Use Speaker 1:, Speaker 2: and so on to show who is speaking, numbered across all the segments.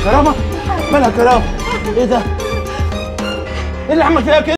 Speaker 1: كرامه مالها كرامه ايه ده ايه اللي عمل فيها كده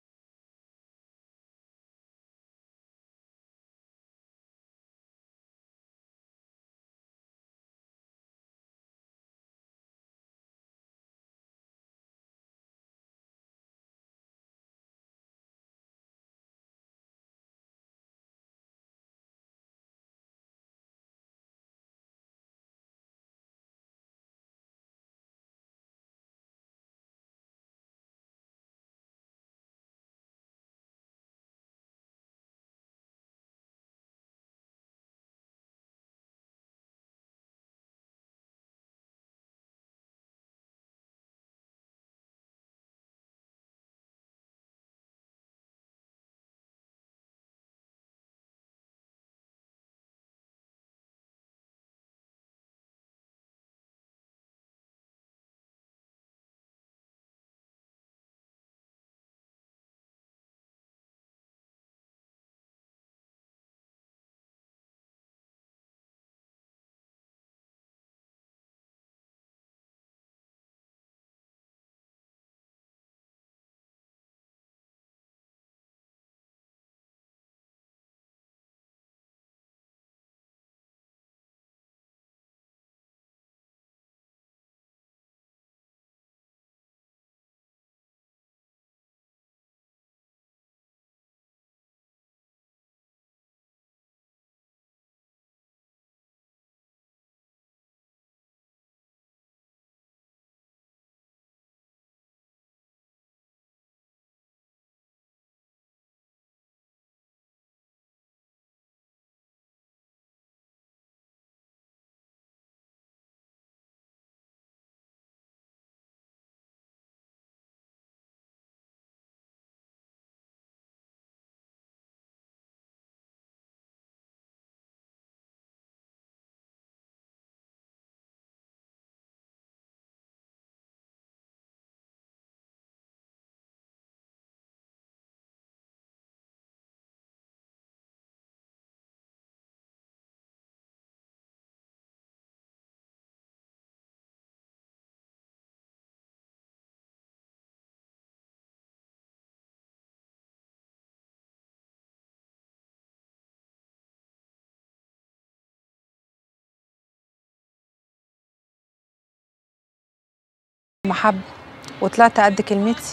Speaker 2: محب وطلعت قد كلمتي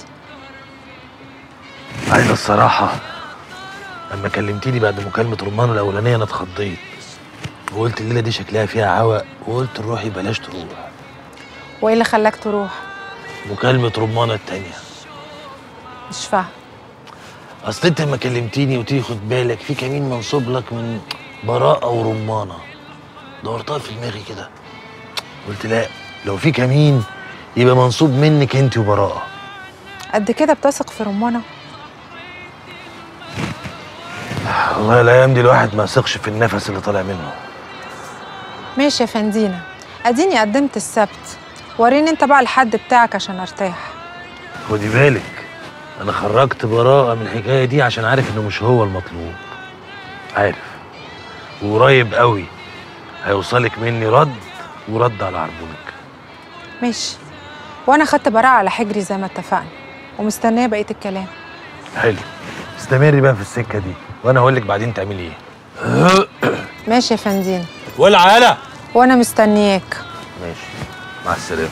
Speaker 1: عايزة الصراحة لما كلمتيني بعد مكالمة رمان الأولانية أنا اتخضيت وقلت الليلة دي شكلها فيها عوق وقلت روحي بلاش تروح
Speaker 2: وايه اللي خلاك تروح
Speaker 1: مكالمة رمانة التانية
Speaker 2: مش فاهم
Speaker 1: أصل أنت لما كلمتيني وتيجي خد بالك في كمين منصوب لك من براءة ورمانة دورتها في دماغي كده قلت لا لو في كمين يبقى منصوب منك أنت وبراءة
Speaker 2: قد كده بتثق في رمانة
Speaker 1: والله الأيام دي الواحد ما يثقش في النفس اللي طالع منه
Speaker 2: ماشي يا فندينا اديني قدمت السبت وريني انت بقى الحد بتاعك عشان ارتاح
Speaker 1: خدي بالك انا خرجت براءة من الحكاية دي عشان عارف انه مش هو المطلوب عارف وقريب قوي هيوصلك مني رد ورد على عربونك
Speaker 2: ماشي وانا خدت براءة على حجري زي ما اتفقنا ومستنيه بقيه الكلام
Speaker 1: حلو استمري بقى في السكة دي وانا هقول لك بعدين تعملي ايه
Speaker 2: ماشي يا فندينا
Speaker 1: ولع يلا
Speaker 2: وانا مستنياك
Speaker 1: ماشي مع السلامة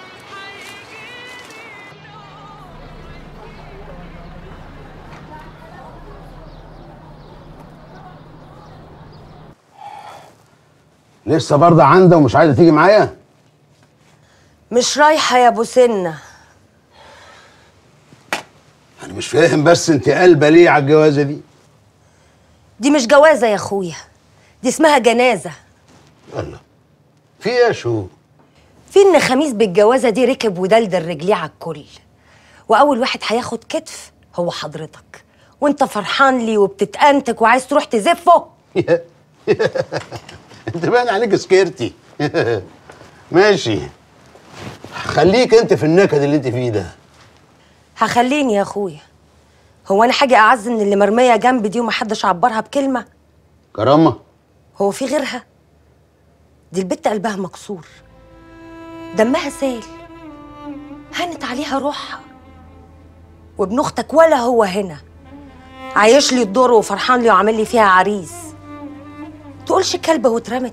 Speaker 3: لسه برضه عنده ومش عايزه تيجي معايا
Speaker 4: مش رايحة يا ابو سنة
Speaker 3: انا مش فاهم بس انت قلبه ليه على الجوازه دي
Speaker 4: دي مش جوازة يا اخويا دي اسمها جنازة
Speaker 3: الله في ايه يا شو
Speaker 4: في ان خميس بالجوازة دي ركب ودلدل رجليه على الكل واول واحد هياخد كتف هو حضرتك وانت فرحان لي وبتتأنتك وعايز تروح تزفه
Speaker 3: انت باين عليك سكرتي ماشي خليك انت في النكد اللي انت فيه ده
Speaker 4: هخليني يا اخويا هو انا حاجة اعز من اللي مرمية جنبي دي ومحدش عبرها بكلمة
Speaker 3: كرامه
Speaker 4: هو في غيرها دي البت قلبها مكسور دمها سال هانت عليها روحها وابن اختك ولا هو هنا عايش لي الدور وفرحان لي وعامل لي فيها عريس تقولش كلبه واترمت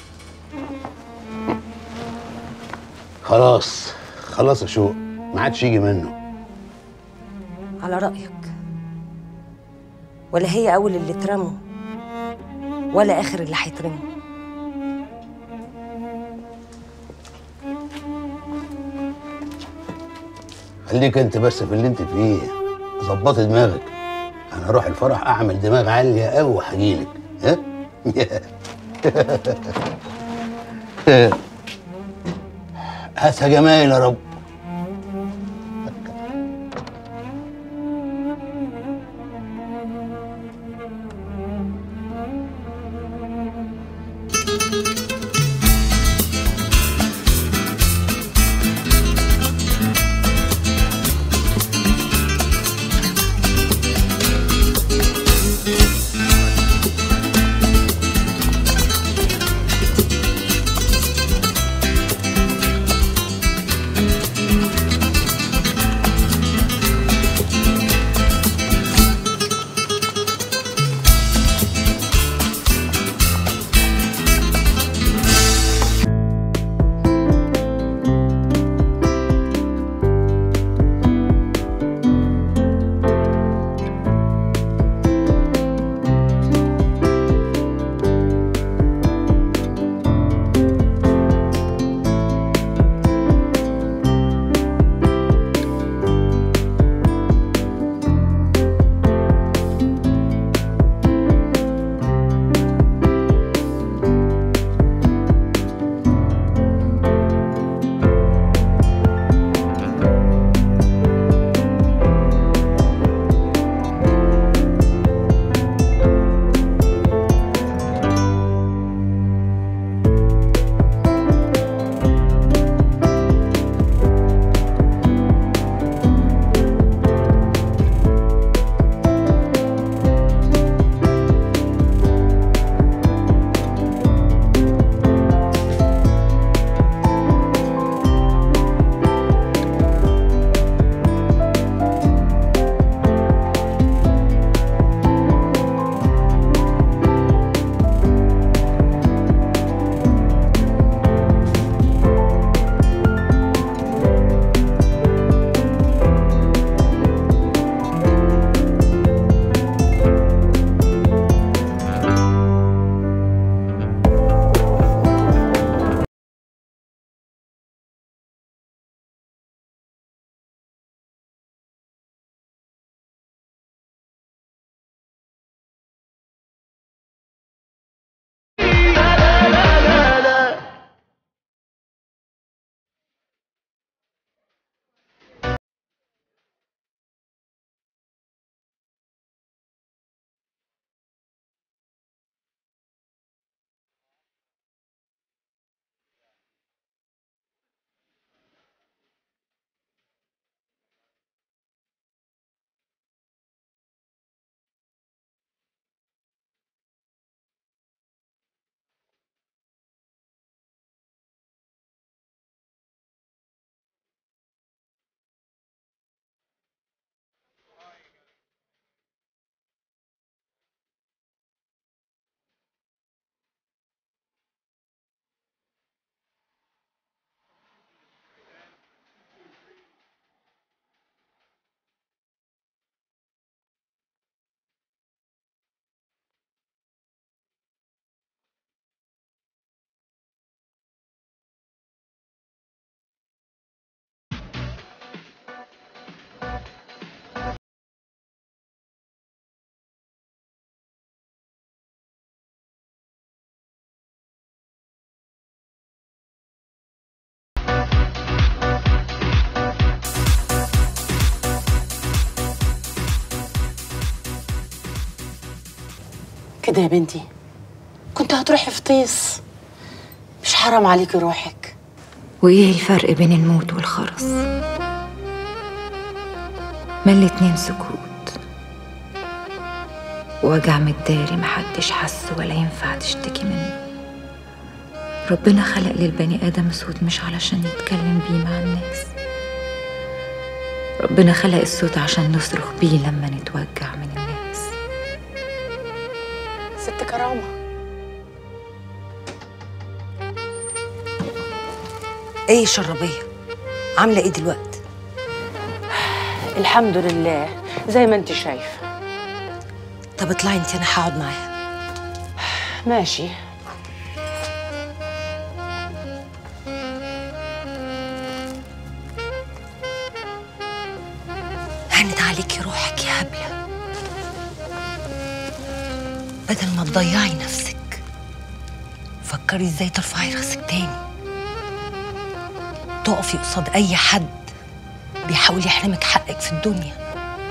Speaker 3: خلاص خلاص يا شوق ما عادش يجي منه
Speaker 4: على رأيك ولا هي أول اللي اترموا ولا آخر اللي هيترموا
Speaker 3: خليك انت بس في اللي انت فيه ظبطي دماغك انا اروح الفرح اعمل دماغ عاليه قوي وهجيلك ها هاتها جمايل يا رب
Speaker 5: كده يا بنتي كنت هتروحي في طيس مش حرام عليكي روحك
Speaker 6: وإيه الفرق بين الموت والخرس؟ ما الاتنين سكوت وجع متداري محدش حس ولا ينفع تشتكي منه ربنا خلق للبني آدم صوت مش علشان يتكلم بيه مع الناس ربنا خلق الصوت عشان نصرخ بيه لما نتوجع من الناس
Speaker 5: ست كرامه
Speaker 4: ايه يا شربيه عامله ايه دلوقتي
Speaker 5: الحمد لله زي ما انت شايفه
Speaker 4: طب اطلعي انت انا هقعد معاها
Speaker 5: ماشي
Speaker 4: هانت عليكي روحك يا هبله بدل ما تضيعي نفسك فكري ازاي ترفعي راسك تاني تقفي قصاد اي حد بيحاول يحرمك حقك في الدنيا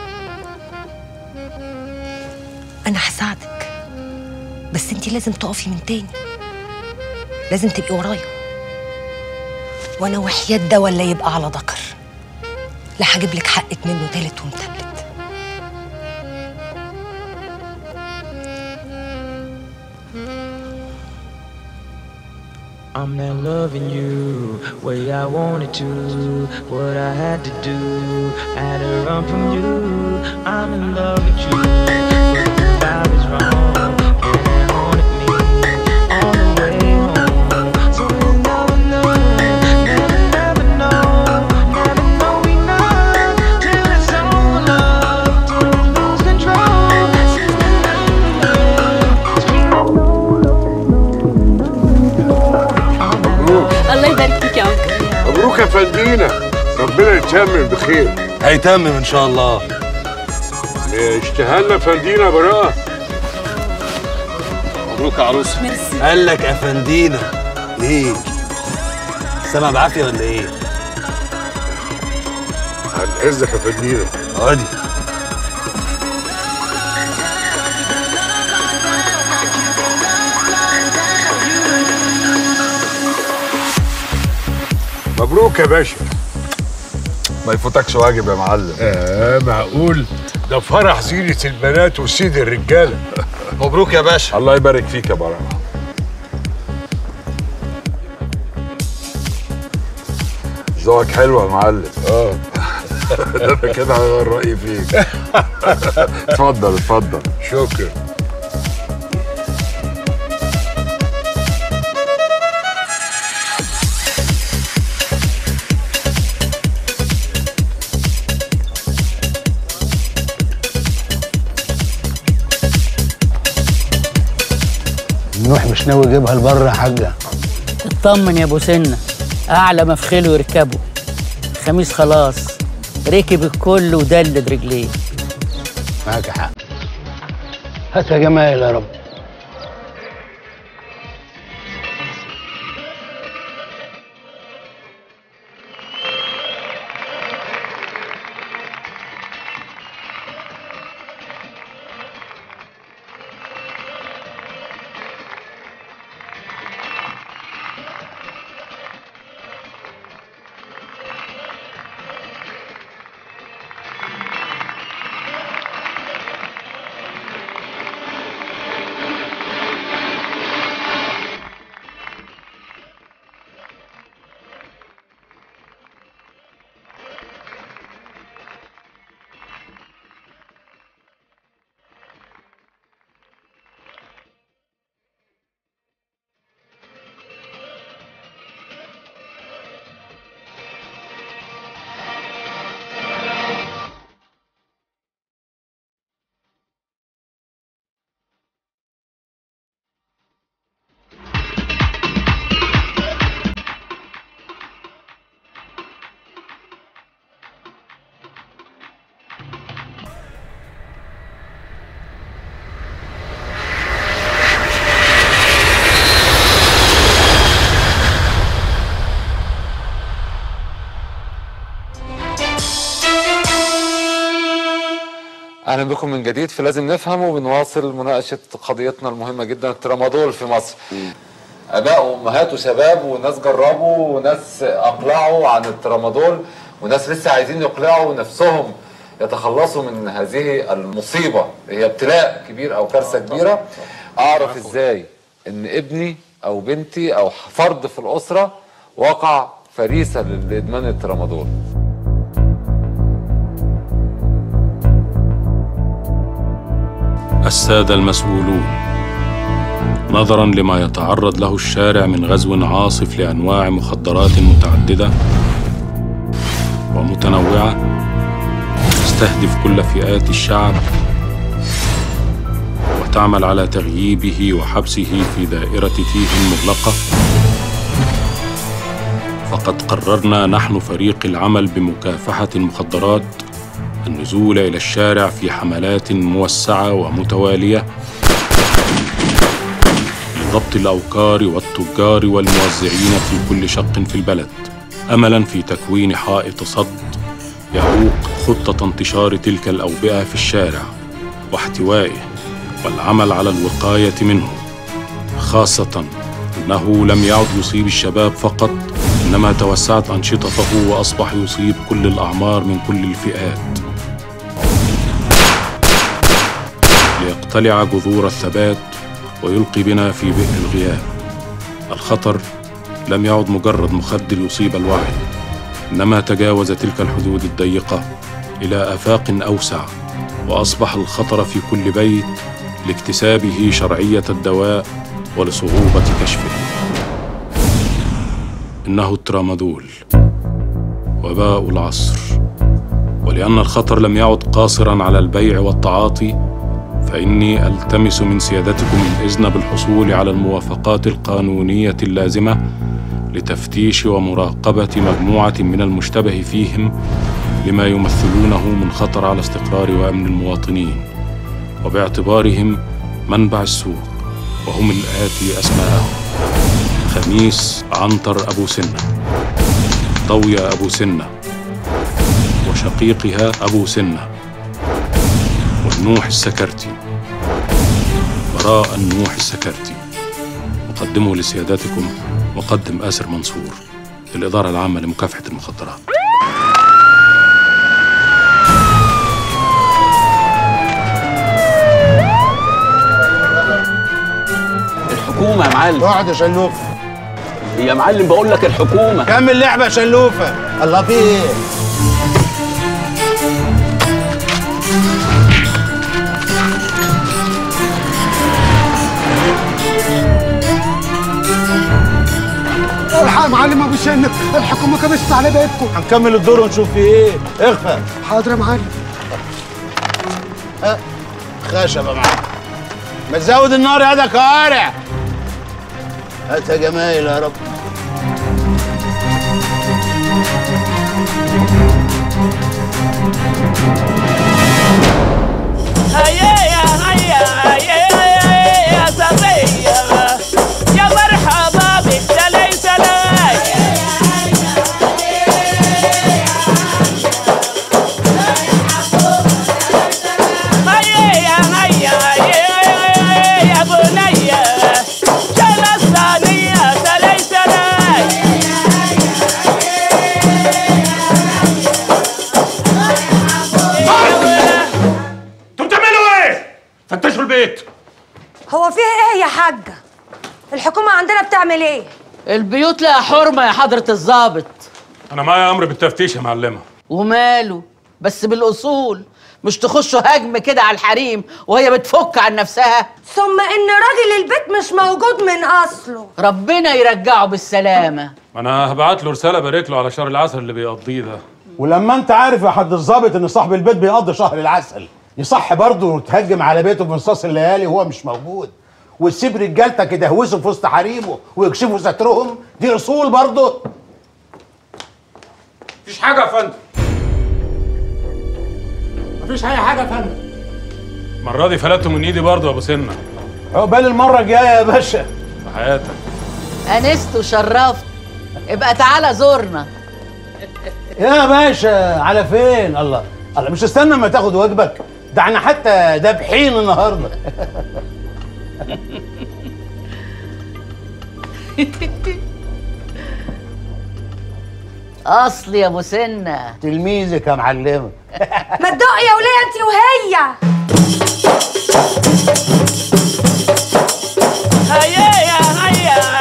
Speaker 4: انا هساعدك بس انتي لازم تقفي من تاني لازم تبقي ورايا وانا وحياة ده ولا يبقى على ذكر لا هجيب لك حقك منه تالت ومتلت
Speaker 7: I'm not loving you way I wanted to. What I had to do, I had to run from you. I'm in love with you, but the vibe is wrong, and it haunted me all the way home. So we'll never know, never, never know, never know enough till it's all love, till we lose control.
Speaker 5: الله يبارك فيك يا عم
Speaker 8: مبروك يا فندينا ربنا يتمم بخير
Speaker 1: هيتمم ان شاء الله
Speaker 8: اشتهلنا فندينا براءة
Speaker 1: مبروك يا عروسه قال لك افندينا ايه سامع بعافيه ولا ايه
Speaker 8: عن اذنك يا فندينا
Speaker 1: عادي
Speaker 8: مبروك يا باشا
Speaker 9: ما يفوتكش واجب يا معلم
Speaker 8: آه معقول ده فرح زينة البنات وسيد الرجالة
Speaker 1: مبروك يا باشا
Speaker 9: الله يبارك فيك يا براء ذوقك حلو يا معلم
Speaker 8: اه
Speaker 9: ده انا كده هغير رايي فيك اتفضل اتفضل
Speaker 8: شكرا
Speaker 3: نوح مش ناوي يجيبها لبره يا حاجه
Speaker 10: اطمن يا ابو سنه اعلى مفخله يركبه خميس خلاص ركب الكل ودلد رجليه
Speaker 3: معاك حق هات يا جمال يا رب
Speaker 11: اهلا بكم من جديد في لازم نفهم وبنواصل مناقشه قضيتنا المهمه جدا الترامادول في مصر اباء وامهات وشباب وناس جربوا وناس اقلعوا عن الترامادول وناس لسه عايزين يقلعوا نفسهم يتخلصوا من هذه المصيبه هي ابتلاء كبير او كارثه كبيره اعرف ازاي ان ابني او بنتي او فرد في الاسره وقع فريسه لادمان الترامادول
Speaker 12: السادة المسؤولون نظرا لما يتعرض له الشارع من غزو عاصف لأنواع مخدرات متعددة ومتنوعة تستهدف كل فئات الشعب وتعمل على تغييبه وحبسه في دائرة تيه مغلقة فقد قررنا نحن فريق العمل بمكافحة المخدرات النزول إلى الشارع في حملات موسعة ومتوالية لضبط الأوكار والتجار والموزعين في كل شق في البلد أملا في تكوين حائط صد يعوق خطة انتشار تلك الأوبئة في الشارع واحتوائه والعمل على الوقاية منه خاصة أنه لم يعد يصيب الشباب فقط إنما توسعت أنشطته وأصبح يصيب كل الأعمار من كل الفئات ليقتلع جذور الثبات ويلقي بنا في بئر الغياب الخطر لم يعد مجرد مخدر يصيب الوعي انما تجاوز تلك الحدود الضيقه الى افاق اوسع واصبح الخطر في كل بيت لاكتسابه شرعيه الدواء ولصعوبه كشفه انه الترامادول وباء العصر ولان الخطر لم يعد قاصرا على البيع والتعاطي فاني التمس من سيادتكم الاذن بالحصول على الموافقات القانونيه اللازمه لتفتيش ومراقبه مجموعه من المشتبه فيهم لما يمثلونه من خطر على استقرار وامن المواطنين وباعتبارهم منبع السوء وهم الاتي اسماءهم خميس عنتر ابو سنه ضوية ابو سنه وشقيقها ابو سنه والنوح السكرتي براء النوح السكرتي أقدمه لسيادتكم مقدم آسر منصور الإدارة العامة لمكافحة المخدرات
Speaker 13: الحكومة يا معلم
Speaker 3: اقعد يا شلوف
Speaker 13: يا معلم بقول لك الحكومة
Speaker 3: كمل لعبة يا شلوفة الله في ايه
Speaker 14: الحق يا معلم ابو سنك الحكومه كبست على بيتكم
Speaker 3: هنكمل الدور ونشوف في ايه اخفى
Speaker 14: حاضر يا معلم
Speaker 3: ها خشب يا معلم ما تزود النار يا ده كوارع هات يا جمايل يا رب
Speaker 15: هيا يا هيا هيا يا صبية يا مرحبا بك سلاي سلاي هيا يا هيا هيا يا بنية شل الصينية سلاي سلاي
Speaker 16: انتوا بتعملوا ايه؟ فتشوا البيت
Speaker 4: هو فيه ايه يا حاجة؟ الحكومة عندنا بتعمل ايه؟
Speaker 10: البيوت لها حرمة يا حضرة الضابط
Speaker 12: أنا معايا أمر بالتفتيش يا معلمة
Speaker 10: وماله بس بالأصول مش تخشوا هجم كده على الحريم وهي بتفك عن نفسها
Speaker 4: ثم ان راجل البيت مش موجود من اصله
Speaker 10: ربنا يرجعه بالسلامة
Speaker 12: ما أنا هبعت له رسالة بارك له على شهر العسل اللي بيقضيه ده
Speaker 3: ولما انت عارف يا حد الظابط ان صاحب البيت بيقضي شهر العسل يصح برضه تهجم على بيته في نصاص الليالي وهو مش موجود وتسيب رجالتك يدهوسوا في وسط حريمه ويكشفوا سترهم دي اصول برضه
Speaker 16: مفيش حاجه يا فندم
Speaker 3: مفيش اي حاجه يا فندم
Speaker 12: المرة دي فلتته من إيدي برضه يا أبو سنة
Speaker 3: عقبال المره الجايه يا باشا
Speaker 12: في حياتك
Speaker 10: أنست وشرفت ابقى تعالى زورنا
Speaker 3: يا باشا على فين الله الله مش استنى ما تاخد واجبك ده احنا حتى دابحين النهارده
Speaker 10: أصلي يا أبو سنة
Speaker 3: تلميذك يا معلمه
Speaker 4: ما تدقي يا وليه انت وهي
Speaker 15: هيا يا هيا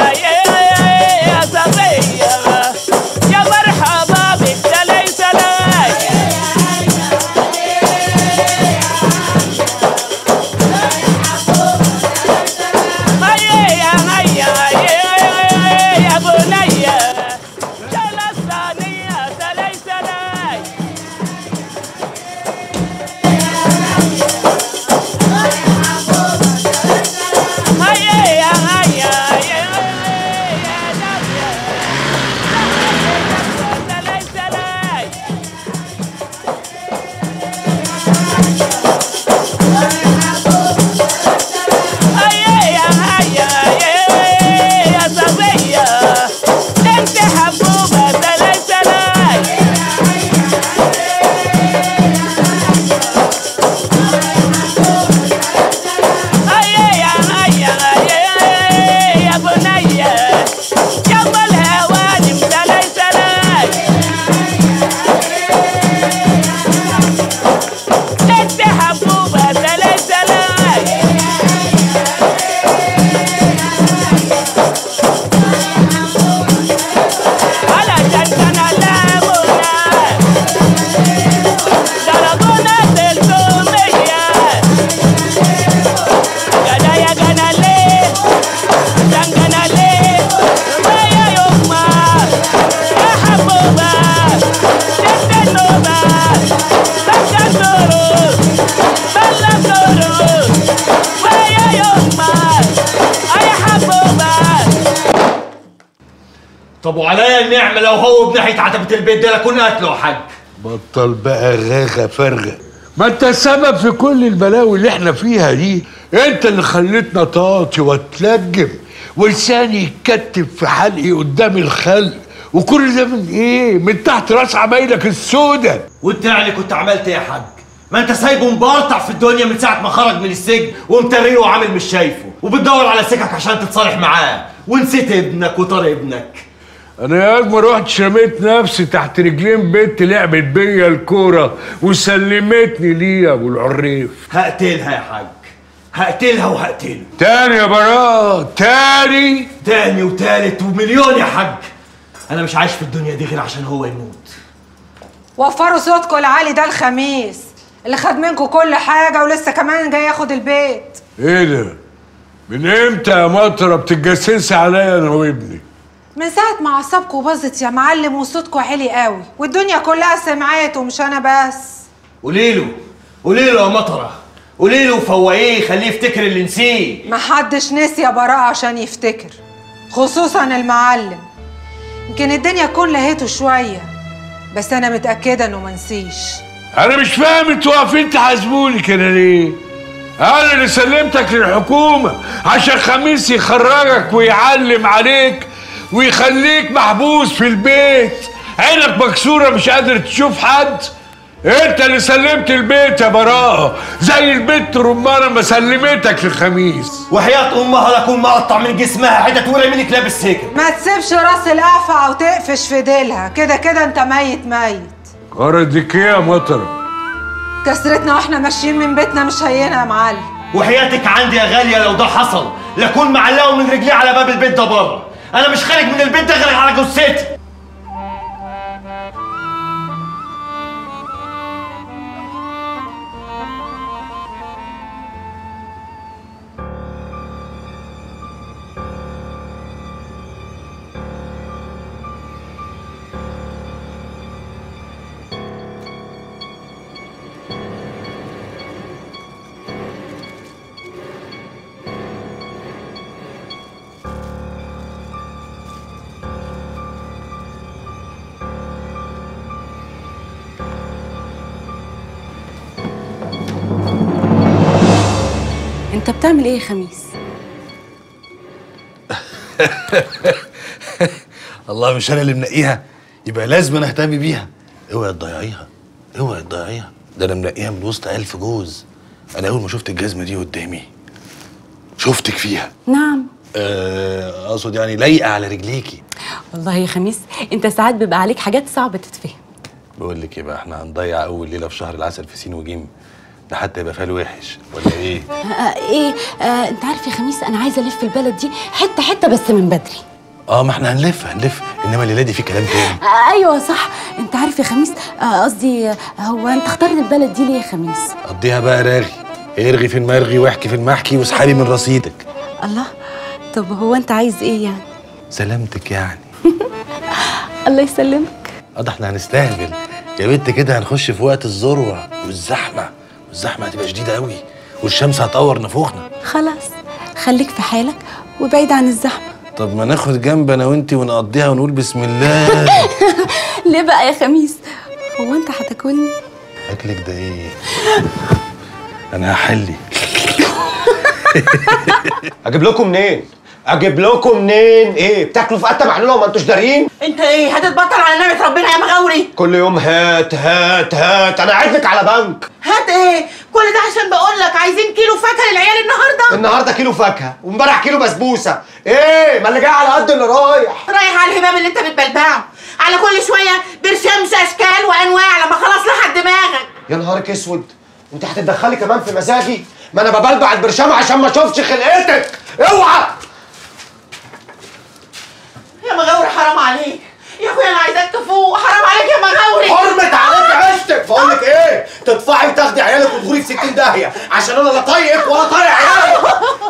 Speaker 15: أيه يا هيا أيه يا صبية انت حبوبة سلاي سلاي أيه يا هيا أيه يا بنية جنب الهوادم سلاي سلاي انت حبوبة سلاي سلاي على جنتنا لابونا ضربونا تلتومية غدا يا غنا ليه جنجنا ليه ويا يما يا حبوبة جنت النوبة بكا الدروس بلا الدروس ويا يما يا حبوبة
Speaker 17: طب وعليا النعمة لو هو بناحية عتبة البيت ده لكون قتله يا حاج
Speaker 8: بطل بقى غاغة فارغة ما انت السبب في كل البلاوي اللي احنا فيها دي انت اللي خليتنا طاطي واتلجم ولساني يتكتف في حلقي قدام الخلق وكل ده من ايه؟ من تحت راس عمايلك السودة
Speaker 17: وانت يعني كنت عملت ايه يا حاج؟ ما انت سايبه مبرطع في الدنيا من ساعة ما خرج من السجن ومتريه وعامل مش شايفه وبتدور على سكك عشان تتصالح معاه ونسيت ابنك وطار ابنك
Speaker 8: انا يا ما رحت رميت نفسي تحت رجلين بنت لعبت بيا الكوره وسلمتني ليه يا ابو العريف
Speaker 17: هقتلها يا حاج هقتلها وهقتله
Speaker 8: تاني يا براء تاني
Speaker 17: تاني وتالت ومليون يا حاج انا مش عايش في الدنيا دي غير عشان هو يموت
Speaker 2: وفروا صوتكم العالي ده الخميس اللي خد منكم كل حاجة ولسه كمان جاي ياخد البيت
Speaker 8: ايه ده من امتى يا مطره بتتجسسي عليا انا وابني
Speaker 2: من ساعة ما عصابكم باظت يا معلم وصوتكم عالي قوي والدنيا كلها سمعت ومش أنا بس
Speaker 17: قولي له قولي له يا مطره قولي له فوقيه خليه يفتكر اللي نسيه
Speaker 2: محدش نسي يا براءة عشان يفتكر خصوصا المعلم يمكن الدنيا تكون لهيته شوية بس أنا متأكدة إنه منسيش
Speaker 8: انا مش فاهم انتوا واقفين تحاسبوني كده ليه انا اللي سلمتك للحكومه عشان خميس يخرجك ويعلم عليك ويخليك محبوس في البيت عينك مكسوره مش قادر تشوف حد انت اللي سلمت البيت يا براءه زي البنت رمانه ما سلمتك لخميس
Speaker 17: وحياة امها لكون مقطع من جسمها حتت ورا منك لابس سجن
Speaker 2: ما تسيبش راس القفع وتقفش في ديلها كده كده انت ميت ميت
Speaker 8: غرضك ايه يا مطره
Speaker 2: كسرتنا واحنا ماشيين من بيتنا مش هينة يا معلم
Speaker 17: وحياتك عندي يا غاليه لو ده حصل لكون معلقه من رجليه على باب البيت ده بره انا مش خارج من البيت ده غير على جثتي
Speaker 5: انت بتعمل ايه يا خميس
Speaker 1: الله مش انا اللي منقيها يبقى لازم انا اهتم بيها اوعي تضيعيها اوعي تضيعيها ده انا منقيها من وسط الف جوز انا اول ما شفت الجزمه دي قدامي شفتك فيها
Speaker 5: نعم
Speaker 1: آه، اقصد يعني لايقه على رجليكي
Speaker 5: والله يا خميس انت ساعات بيبقى عليك حاجات صعبة تتفهم
Speaker 1: بقول لك ايه بقى احنا هنضيع اول ليله في شهر العسل في سين وجيم ده حتى يبقى فال وحش ولا ايه
Speaker 5: آه ايه آه انت عارف يا خميس انا عايزه الف البلد دي حته حته بس من بدري
Speaker 1: اه ما احنا هنلف هنلف انما الليله دي في كلام تاني
Speaker 5: آه ايوه صح انت عارف يا خميس آه، قصدي آه هو انت اخترت البلد دي ليه يا خميس
Speaker 1: قضيها بقى راغي ارغي في المرغي واحكي في المحكي واسحبي من رصيدك
Speaker 5: الله طب هو انت عايز ايه يعني
Speaker 1: سلامتك يعني
Speaker 5: الله يسلمك
Speaker 1: اه ده احنا هنستهبل يا بنت كده هنخش في وقت الذروه والزحمه والزحمه هتبقى شديده قوي والشمس هتقور نافوخنا
Speaker 5: خلاص خليك في حالك وبعيد عن الزحمه
Speaker 1: طب ما ناخد جنب انا وانتي ونقضيها ونقول بسم الله
Speaker 5: ليه بقى يا خميس هو انت هتاكلني
Speaker 1: شكلك ده ايه انا هحلي
Speaker 17: اجيب لكم منين اجيب لكم منين ايه بتاكلوا في قته معلومه وما انتوش دارين
Speaker 5: انت ايه هتتبطل على نعمه ربنا يا مغاوري
Speaker 17: كل يوم هات هات هات انا قاعد لك على بنك
Speaker 5: هات ايه كل ده عشان بقول لك عايزين كيلو فاكهه للعيال النهارده
Speaker 17: النهارده كيلو فاكهه وامبارح كيلو بسبوسه ايه ما اللي جاي على قد اللي رايح
Speaker 5: رايح على الهباب اللي انت بتبلبعه على كل شويه برشامس اشكال وانواع لما خلاص لحد دماغك
Speaker 17: يا نهارك اسود انت هتتدخلي كمان في مزاجي ما انا ببلبع البرشام عشان ما اشوفش خلقتك اوعى
Speaker 5: يا مغاوري حرام عليك يا اخويا انا عايزاك تفوق حرام عليك يا مغاوري
Speaker 17: حرمة عليك عشتك بقول لك ايه تدفعي وتاخدي عيالك وتغوري في 60 داهيه عشان انا لا طايقك ولا طايق عيالك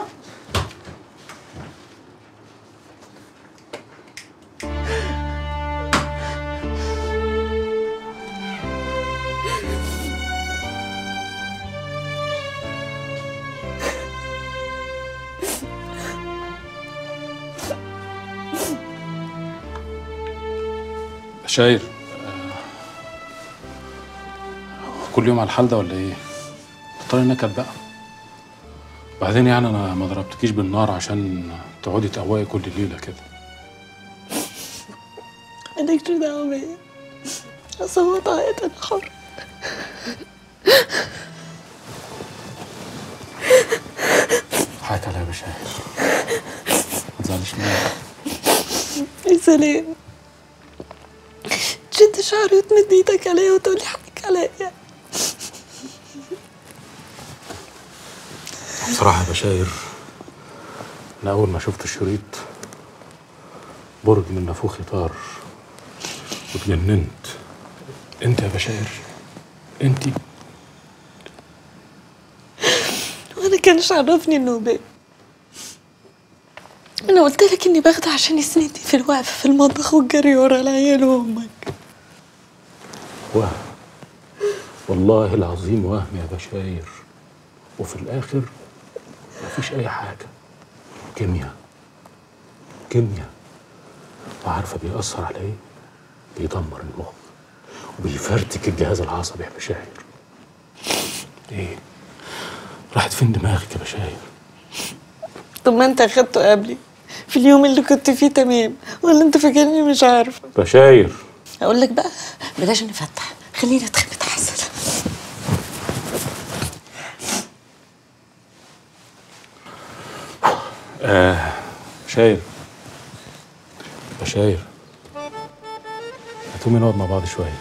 Speaker 12: بشاير آه، كل يوم على الحال ده ولا ايه؟ تطلعي نكد بقى بعدين يعني انا ما ضربتكيش بالنار عشان تقعدي تقوقي كل ليله كده
Speaker 5: مالكش دعوه بيا اصل هو طاقت انا حر
Speaker 12: حياك عليا يا بشاير ما تزعليش مني
Speaker 5: يا سلام تشد شعري وتمد ايدك عليا وتقولي حقك عليا
Speaker 12: بصراحة يا بشاير أنا أول ما شفت الشريط برج من نافوخي طار واتجننت أنت يا بشاير أنت
Speaker 5: وانا كانش عرفني انه بيه انا قلت لك اني باخده عشان يسندني في الوقفه في المطبخ والجري ورا العيال وامك
Speaker 12: وهم والله العظيم وهم يا بشاير وفي الآخر مفيش أي حاجة كيمياء كيمياء وعارفة بيأثر على إيه؟ بيدمر المخ وبيفرتك الجهاز العصبي يا بشاير إيه؟ راحت فين دماغك يا بشاير؟
Speaker 5: طب ما انت اخدته قبلي في اليوم اللي كنت فيه تمام ولا انت فاكرني مش عارفه
Speaker 12: بشاير
Speaker 5: اقول لك بقى بلاش نفتح خلينا ندخل نتحسن
Speaker 12: آه بشاير بشاير هتقومي نقعد مع بعض شوية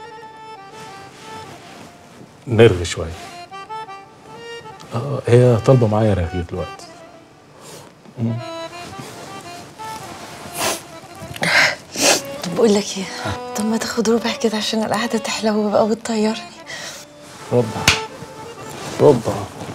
Speaker 12: نرغي شوية اه هي طالبة معايا رغي دلوقتي مم.
Speaker 5: طب بقول لك ايه طب ما تاخد ربع كده عشان القعده تحلو بقى وتطيرني
Speaker 12: ربع ربع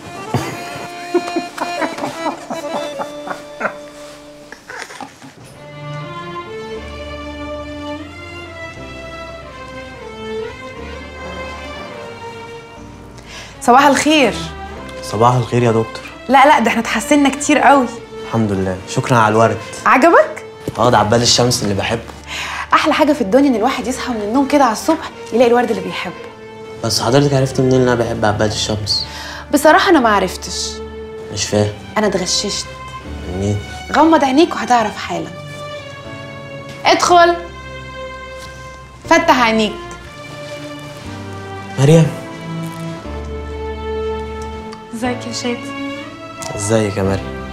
Speaker 18: صباح الخير
Speaker 19: صباح الخير يا دكتور
Speaker 18: لا لا ده احنا اتحسنا كتير قوي
Speaker 19: الحمد لله شكرا على الورد
Speaker 18: عجبك
Speaker 19: اه ده عباد الشمس اللي بحبه
Speaker 18: احلى حاجه في الدنيا ان الواحد يصحى من النوم كده على الصبح يلاقي الورد اللي بيحبه
Speaker 19: بس حضرتك عرفت منين ان انا بحب عباد الشمس
Speaker 18: بصراحه انا ما عرفتش
Speaker 19: مش فاهم
Speaker 18: انا اتغششت
Speaker 19: منين
Speaker 18: غمض عينيك وهتعرف حالا ادخل فتح عينيك
Speaker 19: مريم
Speaker 18: ازيك يا شادي
Speaker 19: ازيك يا مريم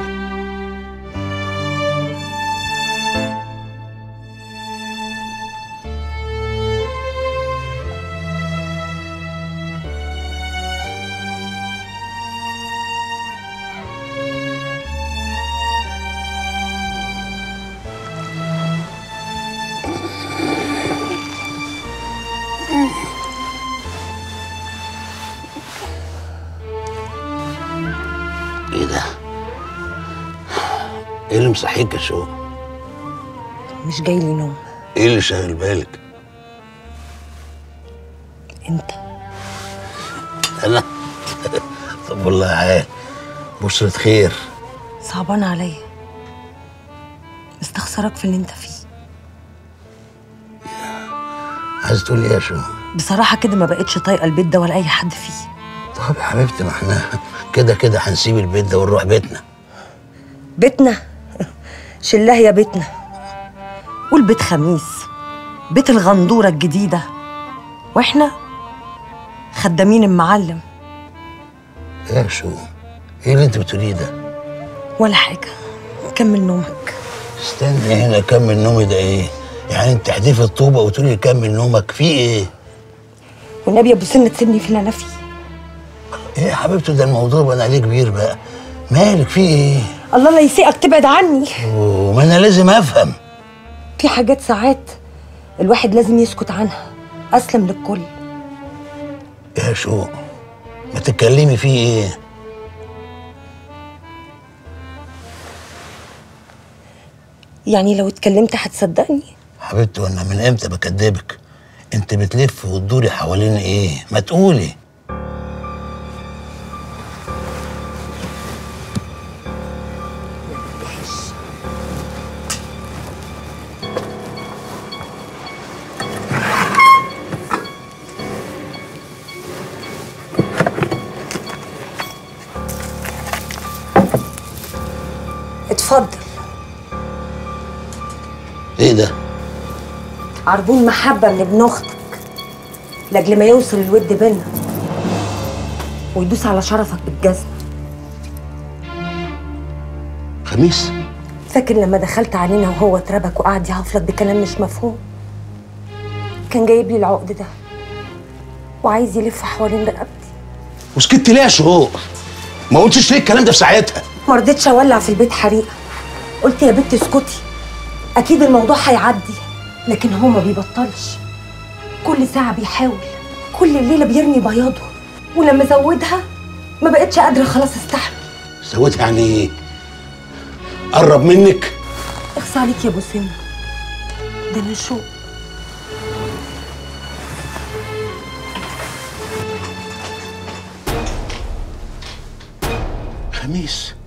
Speaker 1: ايه ده؟ ايه اللي مصحيك يا شو؟
Speaker 4: مش جاي لي نوم
Speaker 1: ايه اللي شاغل بالك؟
Speaker 4: انت
Speaker 1: انا طب والله عال بشرة خير
Speaker 4: صعبان عليا مستخسرك في اللي انت فيه
Speaker 1: عايز تقول ايه يا شو؟
Speaker 4: بصراحه كده ما بقتش طايقه البيت ده ولا اي حد فيه
Speaker 1: طب يا حبيبتي ما احنا كده كده هنسيب البيت ده ونروح بيتنا
Speaker 4: بيتنا شلاه يا بيتنا والبيت خميس بيت الغندوره الجديده واحنا خدامين المعلم
Speaker 1: ايه شو ايه اللي انت بتقوليه ده
Speaker 4: ولا حاجه كمل نومك
Speaker 1: استني هنا كمل نومي ده ايه يعني انت تحدفي الطوبه وتقولي كمل نومك في ايه
Speaker 4: والنبي يا ابو سنه تسيبني في اللي انا فيه
Speaker 1: ايه يا حبيبتي ده الموضوع بقى عليه كبير بقى مالك في ايه
Speaker 4: الله لا يسيئك تبعد عني
Speaker 1: وما انا لازم افهم
Speaker 4: في حاجات ساعات الواحد لازم يسكت عنها اسلم للكل
Speaker 1: يا شو ما تتكلمي في ايه
Speaker 4: يعني لو اتكلمت هتصدقني
Speaker 1: حبيبتي وانا من امتى بكدبك انت بتلف وتدوري حوالين ايه ما تقولي
Speaker 4: اتفضل
Speaker 1: ايه ده
Speaker 4: عربون محبه من ابن اختك لاجل ما يوصل الود بينا ويدوس على شرفك بالجزمه
Speaker 1: خميس
Speaker 4: فاكر لما دخلت علينا وهو اتربك وقعد يهفلك بكلام مش مفهوم كان جايب لي العقد ده وعايز يلف حوالين رقبتي
Speaker 3: وسكت ليه يا شهور ما قلتش ليه الكلام ده في ساعتها
Speaker 4: ما رضيتش اولع في البيت حريقه قلت يا بنت اسكتي اكيد الموضوع هيعدي لكن هو ما بيبطلش كل ساعه بيحاول كل ليله بيرمي بياضه ولما زودها ما بقتش قادره خلاص استحمل
Speaker 3: سويت يعني ايه قرب منك
Speaker 4: اخصى عليك يا ابو سنه ده انا شو
Speaker 3: خميس